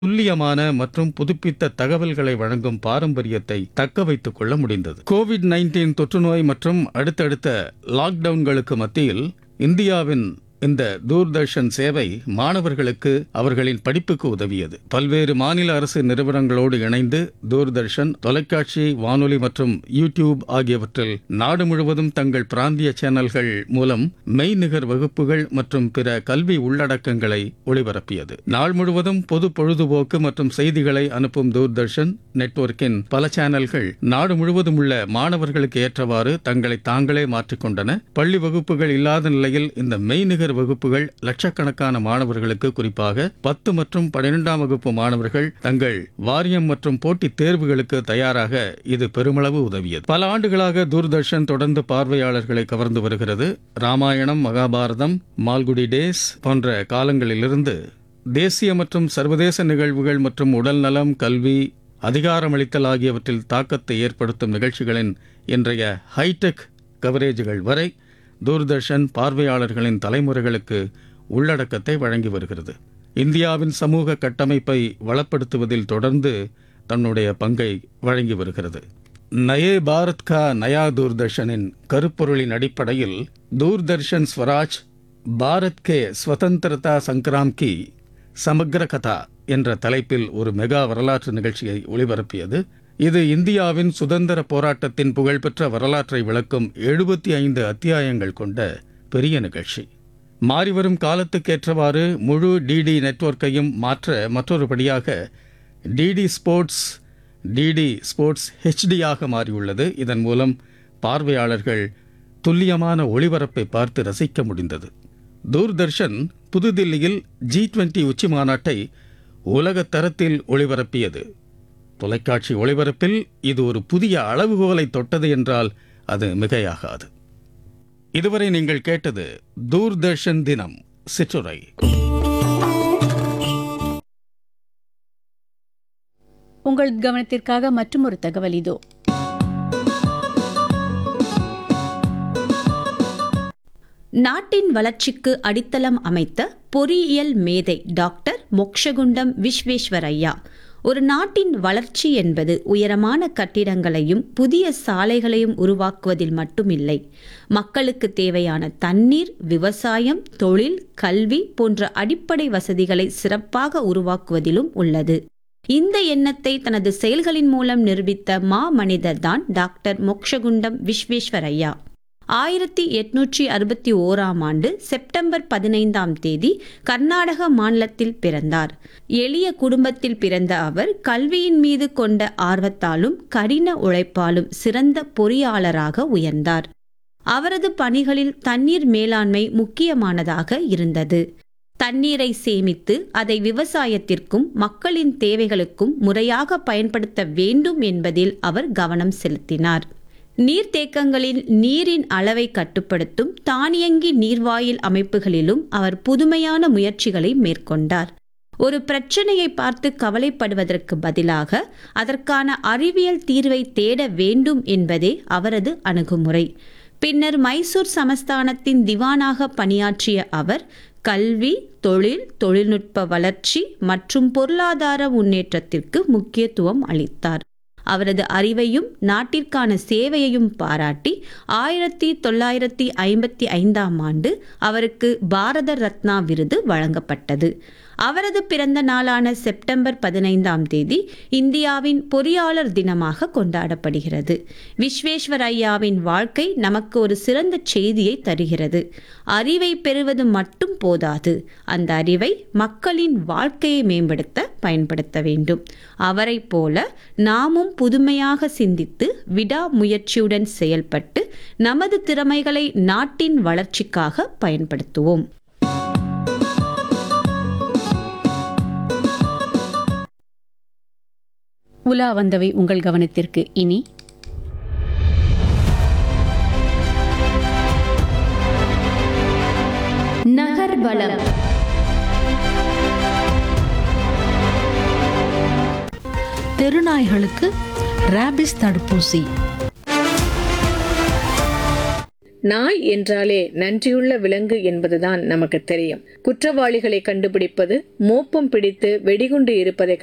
துல்லியமான மற்றும் புதுப்பித்த தகவல்களை வழங்கும் பாரம்பரியத்தை தக்க வைத்துக் கொள்ள முடிந்தது கோவிட் நைன்டீன் தொற்றுநோய் மற்றும் அடுத்தடுத்த லாக்டவுன்களுக்கு மத்தியில் இந்தியாவின் இந்த தூர்தர்ஷன் சேவை மாணவர்களுக்கு அவர்களின் படிப்புக்கு உதவியது பல்வேறு மாநில அரசு நிறுவனங்களோடு இணைந்து தூர்தர்ஷன் தொலைக்காட்சி வானொலி மற்றும் யூடியூப் ஆகியவற்றில் நாடு முழுவதும் தங்கள் பிராந்திய சேனல்கள் மூலம் மெய்நிகர் வகுப்புகள் மற்றும் பிற கல்வி உள்ளடக்கங்களை ஒளிபரப்பியது நாள் முழுவதும் பொது பொழுதுபோக்கு மற்றும் செய்திகளை அனுப்பும் தூர்தர்ஷன் நெட்வொர்க்கின் பல சேனல்கள் நாடு முழுவதும் உள்ள மாணவர்களுக்கு ஏற்றவாறு தங்களை தாங்களே மாற்றிக்கொண்டன பள்ளி வகுப்புகள் இல்லாத நிலையில் இந்த மெய்நிகர் வகுப்புகள் லட்சக்கணக்கான மாணவர்களுக்கு குறிப்பாக பத்து மற்றும் பன்னிரெண்டாம் வகுப்பு மாணவர்கள் தங்கள் வாரியம் மற்றும் போட்டித் தேர்வுகளுக்கு தயாராக இது பெருமளவு உதவியது பல ஆண்டுகளாக தூர்தர்ஷன் தொடர்ந்து பார்வையாளர்களை கவர்ந்து வருகிறது ராமாயணம் மகாபாரதம் மால்குடி டேஸ் போன்ற காலங்களிலிருந்து தேசிய மற்றும் சர்வதேச நிகழ்வுகள் மற்றும் உடல் நலம் கல்வி அதிகாரமளித்தல் ஆகியவற்றில் தாக்கத்தை ஏற்படுத்தும் நிகழ்ச்சிகளின் இன்றைய ஹைடெக் கவரேஜுகள் வரை தூர்தர்ஷன் பார்வையாளர்களின் தலைமுறைகளுக்கு உள்ளடக்கத்தை வழங்கி வருகிறது இந்தியாவின் சமூக கட்டமைப்பை வளப்படுத்துவதில் தொடர்ந்து தன்னுடைய பங்கை வழங்கி வருகிறது நயே பாரத் கா நயா தூர்தர்ஷனின் கருப்பொருளின் அடிப்படையில் தூர்தர்ஷன் ஸ்வராஜ் பாரத் கே ஸ்வதந்திரதா சங்கிராம் கி சமக்ர கதா என்ற தலைப்பில் ஒரு மெகா வரலாற்று நிகழ்ச்சியை ஒளிபரப்பியது இது இந்தியாவின் சுதந்திர போராட்டத்தின் புகழ்பெற்ற வரலாற்றை விளக்கும் எழுபத்தி ஐந்து அத்தியாயங்கள் கொண்ட பெரிய நிகழ்ச்சி மாறிவரும் காலத்துக்கேற்றவாறு முழு டிடி நெட்வொர்க்கையும் மாற்ற மற்றொருபடியாக டிடி ஸ்போர்ட்ஸ் டிடி ஸ்போர்ட்ஸ் ஹெச்டியாக மாறியுள்ளது இதன் மூலம் பார்வையாளர்கள் துல்லியமான ஒளிபரப்பை பார்த்து ரசிக்க முடிந்தது தூர்தர்ஷன் புதுதில்லியில் ஜி டுவெண்டி உச்சி மாநாட்டை உலக தரத்தில் ஒளிபரப்பியது தொலைக்காட்சி ஒளிபரப்பில் இது ஒரு புதிய அளவுகோலை தொட்டது என்றால் அது மிகையாகாது இதுவரை நீங்கள் கேட்டது தூர்தர்ஷன் தினம் சிற்றுரை உங்கள் கவனத்திற்காக மற்றும் ஒரு தகவல் இதோ நாட்டின் வளர்ச்சிக்கு அடித்தளம் அமைத்த பொறியியல் மேதை டாக்டர் மோக்ஷகுண்டம் விஸ்வேஸ்வரையா ஒரு நாட்டின் வளர்ச்சி என்பது உயரமான கட்டிடங்களையும் புதிய சாலைகளையும் உருவாக்குவதில் மட்டுமில்லை மக்களுக்கு தேவையான தண்ணீர் விவசாயம் தொழில் கல்வி போன்ற அடிப்படை வசதிகளை சிறப்பாக உருவாக்குவதிலும் உள்ளது இந்த எண்ணத்தை தனது செயல்களின் மூலம் நிரூபித்த மா மனிதர் தான் டாக்டர் மோக்ஷகுண்டம் விஸ்வேஸ்வரையா ஆயிரத்தி எட்நூற்றி அறுபத்தி ஓராம் ஆண்டு செப்டம்பர் பதினைந்தாம் தேதி கர்நாடக மாநிலத்தில் பிறந்தார் எளிய குடும்பத்தில் பிறந்த அவர் கல்வியின் மீது கொண்ட ஆர்வத்தாலும் கடின உழைப்பாலும் சிறந்த பொறியாளராக உயர்ந்தார் அவரது பணிகளில் தண்ணீர் மேலாண்மை முக்கியமானதாக இருந்தது தண்ணீரை சேமித்து அதை விவசாயத்திற்கும் மக்களின் தேவைகளுக்கும் முறையாக பயன்படுத்த வேண்டும் என்பதில் அவர் கவனம் செலுத்தினார் நீர்த்தேக்கங்களில் நீரின் அளவை கட்டுப்படுத்தும் தானியங்கி நீர்வாயில் அமைப்புகளிலும் அவர் புதுமையான முயற்சிகளை மேற்கொண்டார் ஒரு பிரச்சனையை பார்த்து கவலைப்படுவதற்கு பதிலாக அதற்கான அறிவியல் தீர்வை தேட வேண்டும் என்பதே அவரது அணுகுமுறை பின்னர் மைசூர் சமஸ்தானத்தின் திவானாக பணியாற்றிய அவர் கல்வி தொழில் தொழில்நுட்ப வளர்ச்சி மற்றும் பொருளாதார முன்னேற்றத்திற்கு முக்கியத்துவம் அளித்தார் அவரது அறிவையும் நாட்டிற்கான சேவையையும் பாராட்டி ஆயிரத்தி தொள்ளாயிரத்தி ஐம்பத்தி ஐந்தாம் ஆண்டு அவருக்கு பாரத ரத்னா விருது வழங்கப்பட்டது அவரது பிறந்த நாளான செப்டம்பர் பதினைந்தாம் தேதி இந்தியாவின் பொறியாளர் தினமாக கொண்டாடப்படுகிறது விஸ்வேஸ்வரையாவின் வாழ்க்கை நமக்கு ஒரு சிறந்த செய்தியை தருகிறது அறிவை பெறுவது மட்டும் போதாது அந்த அறிவை மக்களின் வாழ்க்கையை மேம்படுத்த பயன்படுத்த வேண்டும் அவரைப் போல நாமும் புதுமையாக சிந்தித்து விடாமுயற்சியுடன் செயல்பட்டு நமது திறமைகளை நாட்டின் வளர்ச்சிக்காக பயன்படுத்துவோம் உலா வந்தவை உங்கள் கவனத்திற்கு இனி நகர்வலம் தெருநாய்களுக்கு ரேபிஸ் தடுப்பூசி நாய் என்றாலே நன்றியுள்ள விலங்கு என்பதுதான் நமக்கு தெரியும் குற்றவாளிகளை கண்டுபிடிப்பது மோப்பம் பிடித்து வெடிகுண்டு இருப்பதை